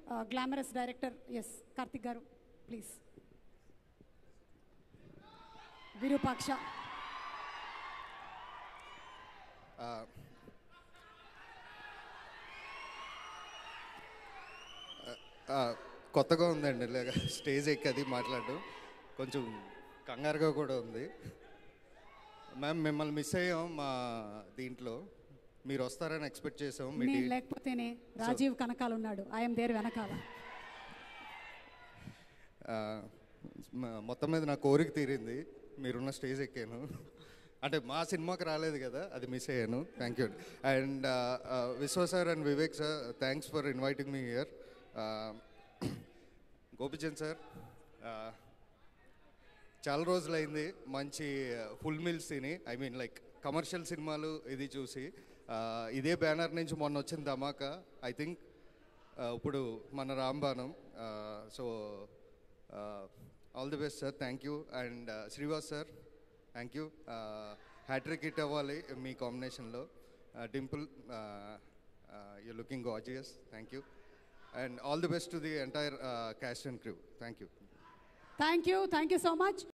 glamorous director yes Karthik గారు please Virupaksha ఆ, ఆ, కొత్తగా ఉందండి ఇలాగ స్టేజ్ ఎక్కి అది మాట్లాడడం కొంచెం కంగారుగా కూడా ఉంది మ్యామ్ మిమ్మల్ని మిస్ అయ్యాం మా దీంట్లో మీరు వస్తారని ఎక్స్పెక్ట్ చేసాం మీ నేను టీ- లేకపోతేనే రాజీవ్ కనకాల ఉన్నాడు ఐఎమ్ దేర్ వెనకాల ఆ, మ- మొత్తం మీద నా కోరిక తీరింది మీరున్న స్టేజ్ ఎక్కాను అంటే మా సినిమాకి రాలేదు కదా అది మిస్ అయ్యాను thank you and Vishwa sir and Vivek sir thanks for inviting me here Gopichand sir చాలా రోజులైంది మంచి ఫుల్ మీల్స్ తిని ఐ మీన్ లైక్ కమర్షియల్ సినిమాలు ఇది చూసి ఆ, ఇదే బ్యానర్ నుంచి మొన్న వచ్చిన ధమాకా ఐ థింక్ ఇప్పుడు మన Ramabanam so all the best sir thank you and Sriwass sir thank you hattrick hit అవ్వాలి మీ కాంబినేషన్లో Dimple you looking gorgeous thank you and all the best to the entire cast and crew thank you thank you thank you so much